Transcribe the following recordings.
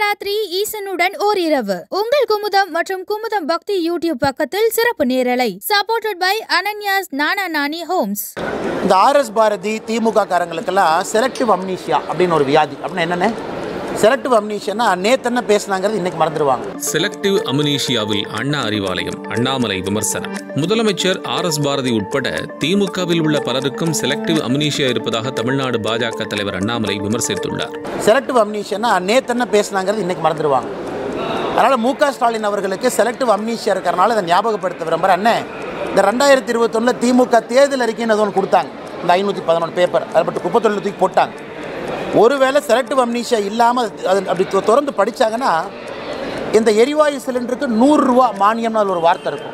நவராத்திரி ஈசனுடன் ஓரிரவு உங்கள் குமுதம் மற்றும் குமுதம் பக்தி யூடியூப் பக்கத்தில் சிறப்பு நேரலை supported by Ananya's Nana Nani homes இந்த ஆர்எஸ் பாரதி திமுக காரங்களுக்கெல்லாம் செலக்டிவ் அம்னீஷியா அப்படின்னு ஒரு வியாதி அப்படின்னா என்னென்ன செலக்டிவ் அம்னீஷியானா நேத்து என்ன பேசுனாங்கிறது இன்னைக்கு மறந்துடுவாங்க செலக்டிவ் அமுனீஷியாவில் அண்ணா அறிவாலயம் அண்ணாமலை விமர்சனம் முதலமைச்சர் ஆர் எஸ் பாரதி உட்பட திமுகவில் உள்ள பலருக்கும் செலக்டிவ் அமுனீஷியா இருப்பதாக தமிழ்நாடு பாஜக தலைவர் அண்ணாமலை விமர்சித்துள்ளார் செலக்டிவ் அம்னீஷியானா நேத்து என்ன பேசுனாங்கிறது இன்னைக்கு மறந்துடுவாங்க அதனால் மு க ஸ்டாலின் அவர்களுக்கு செலக்டிவ் அம்னீஷியா இருக்கிறனால இதை ஞாபகப்படுத்த விரும்புகிறேன் அண்ணே இந்த ரெண்டாயிரத்தி இருபத்தொன்னில் திமுக தேர்தல் அறிக்கைன்னு அது ஒன்று கொடுத்தாங்க இந்த ஐநூற்றி பதினொன்று பேப்பர் அதை பட்டு குப்பத்தொழில் தூக்கி போட்டாங்க ஒருவேளை செலக்டிவ் அம்னீஷியா இல்லாமல் அது அப்படி தொ- திறந்து படிச்சாங்கன்னா இந்த எரிவாயு சிலிண்டருக்கு நூறுரூவா மானியம்னு அதில் ஒரு வார்த்தை இருக்கும்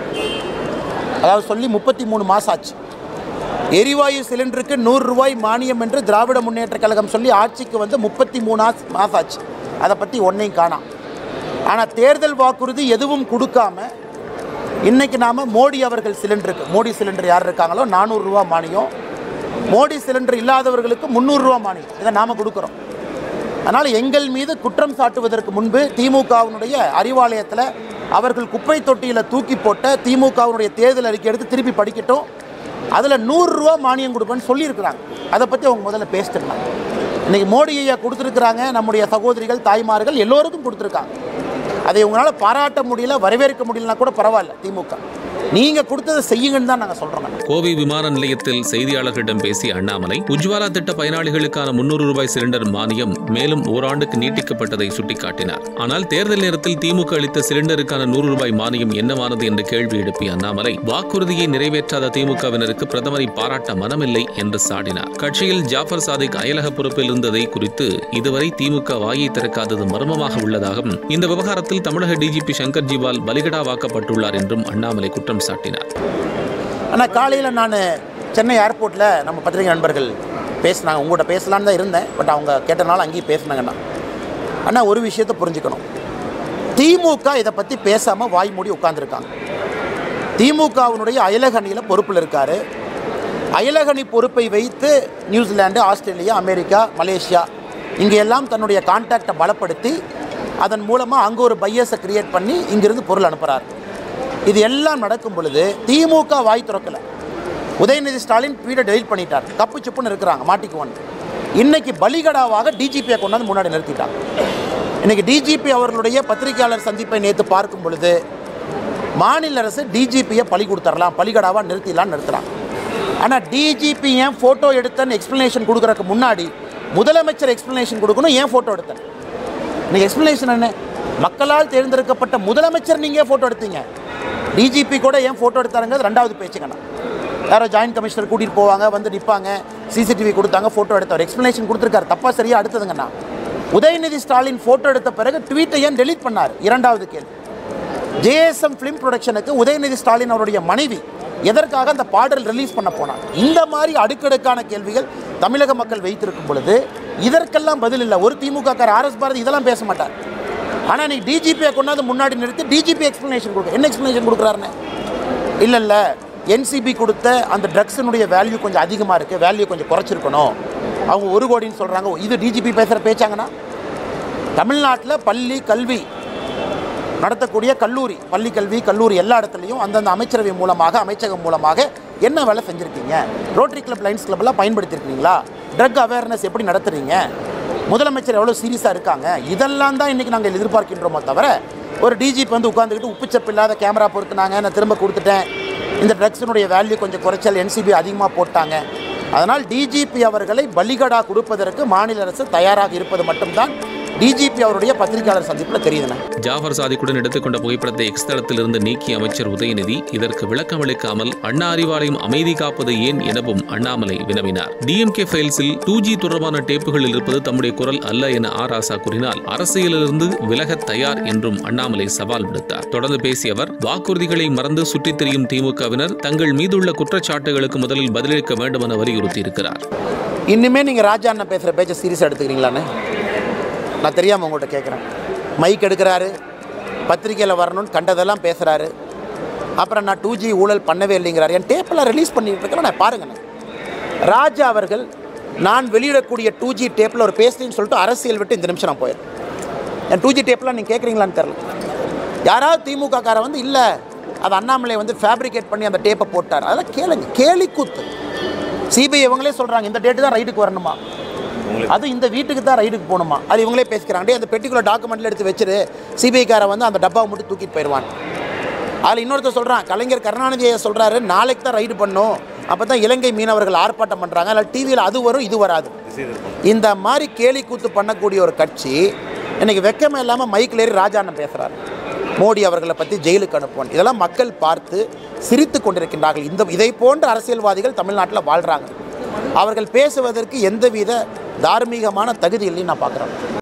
அதாவது சொல்லி முப்பத்தி மூணு மாதம் ஆச்சு எரிவாயு சிலிண்டருக்கு நூறு ரூபாய் மானியம் என்று திராவிட முன்னேற்ற கழகம் சொல்லி ஆட்சிக்கு வந்து முப்பத்தி மூணு மாதம் ஆச்சு அதை பற்றி ஒன்றையும் காணாம் ஆனால் தேர்தல் வாக்குறுதி எதுவும் கொடுக்காம இன்னைக்கு நாம் மோடி அவர்கள் சிலிண்டருக்கு மோடி சிலிண்டர் யார் இருக்காங்களோ நானூறுரூவா மானியம் மோடி சிலிண்டர் இல்லாதவர்களுக்கு முந்நூறுரூவா மானியம் இதை நாம் கொடுக்குறோம் அதனால் எங்கள் மீது குற்றம் சாட்டுவதற்கு முன்பு திமுகவினுடைய அறிவாலயத்தில் அவர்கள் குப்பை தொட்டியில் தூக்கி போட்ட திமுகவினுடைய தேர்தல் அறிக்கை எடுத்து திருப்பி படிக்கட்டும் அதில் நூறுரூவா மானியம் கொடுப்பேன்னு சொல்லியிருக்கிறாங்க அதை பற்றி அவங்க முதல்ல பேசிட்டுருந்தாங்க இன்றைக்கி மோடி ஐயா கொடுத்துருக்குறாங்க நம்முடைய சகோதரிகள் தாய்மார்கள் எல்லோருக்கும் கொடுத்துருக்காங்க அதை உங்களால் பாராட்ட முடியல வரவேற்க முடியலனா கூட பரவாயில்ல திமுக நீங்கள் கொடுத்ததை செய்யுங்கன்னு தான் நாங்கள் சொல்கிறோம் கோவை விமான நிலையத்தில் செய்தியாளர்களிடம் பேசிய அண்ணாமலை உஜ்வாலா திட்ட பயனாளிகளுக்கான முன்னூறு ரூபாய் சிலிண்டர் மானியம் மேலும் ஓராண்டுக்கு நீட்டிக்கப்பட்டதை சுட்டிக்காட்டினார் ஆனால் தேர்தல் நேரத்தில் திமுக அளித்த சிலிண்டருக்கான நூறு ரூபாய் மானியம் என்னவானது என்று கேள்வி எழுப்பிய அண்ணாமலை வாக்குறுதியை நிறைவேற்றாத திமுகவினருக்கு பிரதமரை பாராட்ட மனமில்லை என்று சாடினார் கட்சியில் ஜாஃபர் சாதிக் அயலக பொறுப்பில் இருந்ததை குறித்து இதுவரை திமுக வாயை திறக்காதது மர்மமாக உள்ளதாகவும் இந்த விவகாரத்தில் தமிழக டிஜிபி சங்கர் ஜிவால் பலிகடாவாக்கப்பட்டுள்ளார் என்றும் அண்ணாமலை குற்றம் சாட்டினார் ஆனால் காலையில் நான் சென்னை ஏர்போர்ட்டில் நம்ம பத்திரிகை நண்பர்கள் பேசினாங்க உங்கள்கிட்ட பேசலான்னு தான் இருந்தேன் பட் அவங்க கேட்டனால அங்கேயும் பேசினாங்கண்ணா அண்ணா ஒரு விஷயத்தை புரிஞ்சுக்கணும் திமுக இதை பற்றி பேசாமல் வாய் மூடி உட்காந்துருக்காங்க திமுகவினுடைய அயலகணியில் பொறுப்பில் இருக்கார் அயலகணி பொறுப்பை வைத்து நியூசிலாந்து ஆஸ்திரேலியா அமெரிக்கா மலேசியா இங்கே எல்லாம் தன்னுடைய கான்டாக்டை பலப்படுத்தி அதன் மூலமாக அங்கே ஒரு பையஸை கிரியேட் பண்ணி இங்கிருந்து பொருள் அனுப்புகிறார் இது எல்லாம் நடக்கும் பொழுது திமுக வாய் திறக்கலை உதயநிதி ஸ்டாலின் பீடை டெலிட் பண்ணிட்டார் தப்பு சுப்புன்னு இருக்கிறாங்க மாட்டிக்குவான் இன்னைக்கு பலிகடாவாக டிஜிபியை கொண்டாந்து முன்னாடி நிறுத்திட்டாங்க இன்னைக்கு டிஜிபி அவர்களுடைய பத்திரிகையாளர் சந்திப்பை நேற்று பார்க்கும் பொழுது மாநில அரசு டிஜிபியை பலி கொடுத்துடலாம் பலிகடாவாக நிறுத்திடலாம்னு நிறுத்துறாங்க ஆனால் டிஜிபி ஏன் ஃபோட்டோ எடுத்தேன்னு எக்ஸ்ப்ளனேஷன் கொடுக்குறதுக்கு முன்னாடி முதலமைச்சர் எக்ஸ்ப்ளனேஷன் கொடுக்கணும் ஏன் ஃபோட்டோ எடுத்தேன் இன்னைக்கு எக்ஸ்ப்ளனேஷன் என்ன மக்களால் தேர்ந்தெடுக்கப்பட்ட முதலமைச்சர் நீங்கள் ஃபோட்டோ எடுத்தீங்க டிஜிபி கூட ஏன் ஃபோட்டோ எடுத்தாருங்கிறது ரெண்டாவது பேச்சுங்கண்ணா யாரோ ஜாயின்ட் கமிஷனர் கூட்டிகிட்டு போவாங்க வந்து நிற்பாங்க சிசிடிவி கொடுத்தாங்க ஃபோட்டோ எடுத்தவர் எக்ஸ்ப்ளனேஷன் கொடுத்துருக்காரு தப்பா சரியா அடுத்ததுங்கண்ணா உதயநிதி ஸ்டாலின் ஃபோட்டோ எடுத்த பிறகு ட்வீட்டை ஏன் டெலீட் பண்ணார் இரண்டாவது கேள்வி ஜேஎஸ்எம் ஃபிலிம் ப்ரொடக்ஷனுக்கு உதயநிதி ஸ்டாலின் அவருடைய மனைவி எதற்காக அந்த பாடல் ரிலீஸ் பண்ண போனாங்க இந்த மாதிரி அடுக்கடுக்கான கேள்விகள் தமிழக மக்கள் வைத்திருக்கும் பொழுது இதற்கெல்லாம் பதில் இல்லை ஒரு திமுக கார் ஆர்எஸ் பாரதி இதெல்லாம் பேச மாட்டார் ஆனால் நீ டிஜிபியை கொண்டாந்து முன்னாடி நிறுத்தி டிஜிபி எக்ஸ்ப்ளனேஷன் கொடுக்க என்ன எக்ஸ்ப்ளனேஷன் கொடுக்குறாருன்னு இல்லை இல்லை என்சிபி கொடுத்த அந்த ட்ரக்ஸினுடைய வேல்யூ கொஞ்சம் அதிகமாக இருக்குது வேல்யூ கொஞ்சம் குறைச்சிருக்கணும் அவங்க ஒரு கோடின்னு சொல்கிறாங்க இது டிஜிபி பேசுகிற பேச்சாங்கன்னா தமிழ்நாட்டில் பள்ளி கல்வி நடத்தக்கூடிய கல்லூரி பள்ளி கல்வி கல்லூரி எல்லா இடத்துலையும் அந்தந்த அமைச்சரவை மூலமாக அமைச்சகம் மூலமாக என்ன வேலை செஞ்சுருக்கீங்க ரோட்டரி கிளப் லைன்ஸ் கிளப்லாம் பயன்படுத்தியிருக்கீங்களா ட்ரக் அவேர்னஸ் எப்படி நடத்துறீங்க முதலமைச்சர் எவ்வளோ சீரியஸாக இருக்காங்க இதெல்லாம் தான் இன்றைக்கி நாங்கள் எதிர்பார்க்கின்றோமோ தவிர ஒரு டிஜிபி வந்து உட்காந்துக்கிட்டு உப்புச்சப்பு இல்லாத கேமரா பொறுத்துனாங்க நான் திரும்ப கொடுத்துட்டேன் இந்த ட்ரக்ஸினுடைய வேல்யூ கொஞ்சம் குறைச்சல் என்சிபி அதிகமாக போட்டாங்க அதனால் டிஜிபி அவர்களை பலிகடா கொடுப்பதற்கு மாநில அரசு தயாராக இருப்பது மட்டும்தான் டிஜிபி அவருடைய பத்திரிகையாளர் சந்திப்பில் தெரியுதுண்ணே ஜாஃபர் சாதிக்குடன் எடுத்துக்கொண்ட புகைப்படத்தை எக்ஸ் தளத்திலிருந்து நீக்கிய அமைச்சர் உதயநிதி இதற்கு விளக்கம் அளிக்காமல் அண்ணா அறிவாலயம் அமைதி காப்பது ஏன் எனவும் அண்ணாமலை வினவினார் டிஎம்கே ஃபைல்ஸில் டூ ஜி தொடர்பான டேப்புகளில் இருப்பது தம்முடைய குரல் அல்ல என ஆர் ஆசா கூறினால் அரசியலிலிருந்து விலகத் தயார் என்றும் அண்ணாமலை சவால் விடுத்தார் தொடர்ந்து பேசிய அவர் வாக்குறுதிகளை மறந்து சுற்றித் திரியும் திமுகவினர் தங்கள் மீதுள்ள குற்றச்சாட்டுகளுக்கு முதலில் பதிலளிக்க வேண்டும் என வலியுறுத்தியிருக்கிறார் இன்னுமே நீங்கள் ராஜா அண்ணன் பேசுகிற பேச்சை சீரியஸாக எடுத்துக்கிறீங்களாண்ணே நான் தெரியாமல் உங்கள்கிட்ட கேட்குறேன் மைக் எடுக்கிறாரு பத்திரிக்கையில் வரணும்னு கண்டதெல்லாம் பேசுகிறாரு அப்புறம் நான் டூ ஜி ஊழல் பண்ணவே இல்லைங்கிறாரு என் டேப்பெல்லாம் ரிலீஸ் பண்ணிட்டு இருக்கேன் நான் பாருங்கண்ணே ராஜா அவர்கள் நான் வெளியிடக்கூடிய டூ ஜி டேப்பில் ஒரு பேசுறேன்னு சொல்லிட்டு அரசியல் விட்டு இந்த நிமிஷம் நான் போயிடுறேன் என் டூ ஜி டேப்லாம் நீங்கள் கேட்குறீங்களான்னு தெரில யாராவது திமுக காரன் வந்து இல்லை அது அண்ணாமலை வந்து ஃபேப்ரிகேட் பண்ணி அந்த டேப்பை போட்டார் அதெல்லாம் கேளுங்க கேலி கூத்து சிபிஐ இவங்களே சொல்கிறாங்க இந்த டேட்டு தான் ரைடுக்கு வரணுமா அது இந்த வீட்டுக்கு தான் ரைடுக்கு போகணுமா அது இவங்களே பேசிக்கிறாங்க டேய் அந்த பெட்டிக்குள்ள டாக்குமெண்ட்ல எடுத்து வச்சிரு சிபிஐக்காரன் வந்து அந்த டப்பாவை மட்டும் தூக்கிட்டு போயிடுவான் அதில் இன்னொருத்தர் சொல்கிறான் கலைஞர் கருணாநிதியை சொல்கிறாரு நாளைக்கு தான் ரைடு பண்ணும் அப்போ தான் இலங்கை மீனவர்கள் ஆர்ப்பாட்டம் பண்ணுறாங்க அதில் டிவியில் அது வரும் இது வராது இந்த மாதிரி கேலி கூத்து பண்ணக்கூடிய ஒரு கட்சி இன்னைக்கு வெக்கமே இல்லாமல் மைக்கில் ஏறி ராஜாண்ணன் பேசுகிறார் மோடி அவர்களை பற்றி ஜெயிலுக்கு அனுப்புவோம் இதெல்லாம் மக்கள் பார்த்து சிரித்து கொண்டிருக்கின்றார்கள் இந்த இதை போன்ற அரசியல்வாதிகள் தமிழ்நாட்டில் வாழ்கிறாங்க அவர்கள் பேசுவதற்கு எந்தவித தார்மீகமான தகுதி இல்லைன்னு நான் பார்க்குறேன்